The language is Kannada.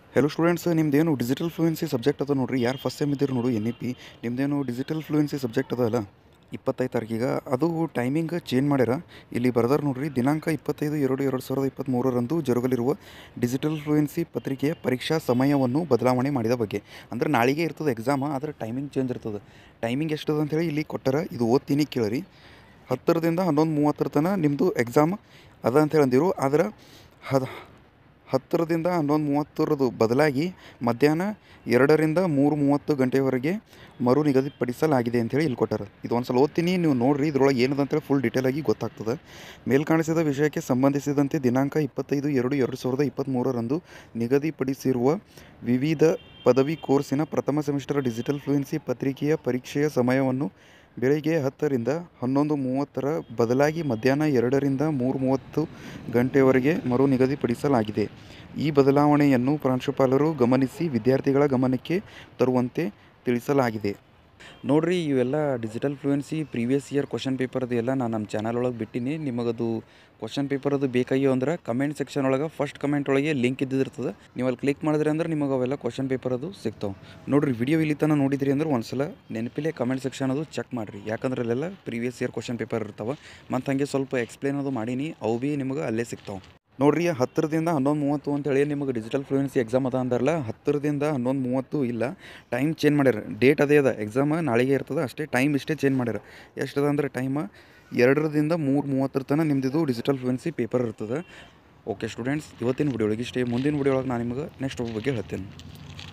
ಹೆಲೋ ಸ್ಟೂಡೆಂಟ್ಸ್ ನಿಮ್ದೇನು ಡಿಜಿಟಲ್ ಫ್ಲೂಯೆನ್ಸಿ ಸಬ್ಜೆಕ್ಟ್ ಅದ ನೋಡ್ರಿ ಯಾರು ಫಸ್ಟ್ ಸೆಮ್ ಇದ್ದೀರಿ ನೋಡು ಎನ್ ಇ ಪಿ ನಿಮ್ದೇನು ಡಿಜಿಟಲ್ ಫ್ಲೂಯೆನ್ಸಿ ಸಬ್ಜೆಕ್ಟ್ ಅದ ಅಲ್ಲ ಇಪ್ಪತ್ತೈದು ತಾರೀಕಿಗೆ ಅದು ಟೈಮಿಂಗ್ ಚೇಂಜ್ ಮಾಡ್ಯಾರ ಇಲ್ಲಿ ಬರ್ದಾರ ನೋಡ್ರಿ ದಿನಾಂಕ ಇಪ್ಪತ್ತೈದು ಎರಡು ಎರಡು ಸಾವಿರದ ಇಪ್ಪತ್ತ್ಮೂರರಂದು ಜರುಗಲಿರುವ ಡಿಜಿಟಲ್ ಫ್ಲೂಯೆನ್ಸಿ ಪತ್ರಿಕೆಯ ಪರೀಕ್ಷಾ ಸಮಯವನ್ನು ಬದಲಾವಣೆ ಮಾಡಿದ ಬಗ್ಗೆ ಅಂದ್ರೆ ನಾಳೆಗೆ ಇರ್ತದೆ ಎಕ್ಸಾಮ ಆದರೆ ಟೈಮಿಂಗ್ ಚೇಂಜ್ ಇರ್ತದೆ ಟೈಮಿಂಗ್ ಎಷ್ಟದ ಅಂತೇಳಿ ಇಲ್ಲಿ ಕೊಟ್ಟಾರ ಇದು ಓದ್ತೀನಿ ಕೇಳಿರಿ ಹತ್ತರದಿಂದ ಹನ್ನೊಂದು ಮೂವತ್ತರ ತನಕ ನಿಮ್ಮದು ಎಕ್ಸಾಮ್ ಅದ ಅಂತೇಳಿ ಅಂದಿರು ಆದ್ರೆ ಹದ ಹತ್ತರದಿಂದ ಹನ್ನೊಂದು ಮೂವತ್ತರದು ಬದಲಾಗಿ ಮಧ್ಯಾಹ್ನ ಎರಡರಿಂದ ಮೂರು ಮೂವತ್ತು ಗಂಟೆವರೆಗೆ ಮರು ನಿಗದಿಪಡಿಸಲಾಗಿದೆ ಅಂತೇಳಿ ಇಲ್ಲಿ ಕೊಟ್ಟಾರ ಇದು ಒಂದು ಸಲ ಓದ್ತೀನಿ ನೀವು ನೋಡಿರಿ ಇದ್ರೊಳಗೆ ಏನದ ಅಂತೇಳಿ ಫುಲ್ ಡೀಟೇಲಾಗಿ ಗೊತ್ತಾಗ್ತದೆ ಮೇಲ್ಕಾಣಿಸಿದ ವಿಷಯಕ್ಕೆ ಸಂಬಂಧಿಸಿದಂತೆ ದಿನಾಂಕ ಇಪ್ಪತ್ತೈದು ಎರಡು ಎರಡು ಸಾವಿರದ ಇಪ್ಪತ್ತ್ಮೂರರಂದು ನಿಗದಿಪಡಿಸಿರುವ ವಿವಿಧ ಪದವಿ ಕೋರ್ಸಿನ ಪ್ರಥಮ ಸೆಮಿಸ್ಟರ್ ಡಿಜಿಟಲ್ ಫ್ಲೂಯೆನ್ಸಿ ಪತ್ರಿಕೆಯ ಪರೀಕ್ಷೆಯ ಸಮಯವನ್ನು ಬೆಳಗ್ಗೆ ಹತ್ತರಿಂದ ಹನ್ನೊಂದು ಮೂವತ್ತರ ಬದಲಾಗಿ ಮಧ್ಯಾಹ್ನ ಎರಡರಿಂದ ಮೂರು ಮೂವತ್ತು ಗಂಟೆವರೆಗೆ ಮರು ನಿಗದಿಪಡಿಸಲಾಗಿದೆ ಈ ಬದಲಾವಣೆಯನ್ನು ಪ್ರಾಂಶುಪಾಲರು ಗಮನಿಸಿ ವಿದ್ಯಾರ್ಥಿಗಳ ಗಮನಕ್ಕೆ ತರುವಂತೆ ತಿಳಿಸಲಾಗಿದೆ ನೋಡ್ರಿ ಇವೆಲ್ಲ digital fluency previous year question ಪೇಪರ್ದು ಎಲ್ಲ ನಾನು ನಮ್ಮ ಚಾನಲ್ ಒಳಗೆ ಬಿಟ್ಟಿನಿ ನಿಮಗದು ಕ್ವಶನ್ ಪೇಪರ್ ಅದು ಬೇಕಾಗ್ಯೋ ಅಂದ್ರೆ ಕಮೆಂಟ್ ಸೆಕ್ಷನ್ ಒಳಗೆ ಫಸ್ಟ್ ಕಮೆಂಟ್ ಒಳಗೆ ಲಿಂಕ್ ಇದ್ದಿರ್ತದೆ ನೀವು ಅಲ್ಲಿ ಕ್ಲಿಕ್ ಮಾಡಿದ್ರಿ ಅಂದ್ರೆ ನಿಮಗೆ ಅವೆಲ್ಲ ಕ್ವಶನ್ ಪೇಪರ್ ಅದು ಸಿಗ್ತಾವೆ ನೋಡ್ರಿ ವಿಡಿಯೋ ಇಲ್ಲಿ ತನಕ ನೋಡಿದ್ರಿ ಅಂದ್ರೆ ಒಂದ್ಸಲ ನೆನಪಿಲೆ ಕಮೆಂಟ್ ಸೆಕ್ಷನ್ ಅದು ಚೆಕ್ ಮಾಡಿರಿ ಯಾಕಂದ್ರೆ ಅಲ್ಲೆಲ್ಲ ಪ್ರೀವಿಯಸ್ ಇಯರ್ ಕ್ವಶನ್ ಪೇಪರ್ ಇರ್ತಾವೆ ಮತ್ತು ಹಾಗೆ ಸ್ವಲ್ಪ ಎಕ್ಸ್ಪ್ಲೇನ್ ಅದು ಮಾಡೀನಿ ಅವು ಭೀ ನಿಮಗೆ ಅಲ್ಲೇ ಸಿಗ್ತಾವೆ ನೋಡ್ರಿ ಹತ್ತರದಿಂದ ಹನ್ನೊಂದು ಮೂವತ್ತು ಅಂತೇಳಿ ನಿಮಗೆ ಡಿಜಿಟಲ್ ಫ್ಲೂಯೆನ್ಸಿ ಎಕ್ಸಾಮ್ ಅದ ಅಂದಾರಲ್ಲ ಹತ್ತರದಿಂದ ಹನ್ನೊಂದು ಮೂವತ್ತು ಇಲ್ಲ ಟೈಮ್ ಚೇಂಜ್ ಮಾಡ್ಯಾರ ಡೇಟ್ ಅದೇ ಅದ ಎಕ್ಸಾಮ್ ನಾಳೆಗೆ ಇರ್ತದೆ ಅಷ್ಟೇ ಟೈಮ್ ಇಷ್ಟೇ ಚೇಂಜ್ ಮಾಡ್ಯಾರ ಎಷ್ಟದ ಅಂದ್ರೆ ಟೈಮ್ ಎರಡರಿಂದ ಮೂರು ಮೂವತ್ತರ ತನಕ ನಿಮ್ಮದು ಡಿಜಿಟಲ್ ಫ್ಲೂಯೆನ್ಸಿ ಪೇಪರ್ ಇರ್ತದೆ ಓಕೆ ಸ್ಟೂಡೆಂಟ್ಸ್ ಇವತ್ತಿನ ವಿಡಿಯೋ ಒಳಗೆ ಇಷ್ಟೇ ಮುಂದಿನ ವಿಡಿಯೋ ಒಳಗೆ ನಾನು ನಿಮಗೆ ನೆಕ್ಸ್ಟ್ ಬಗ್ಗೆ ಹೇಳ್ತೇನೆ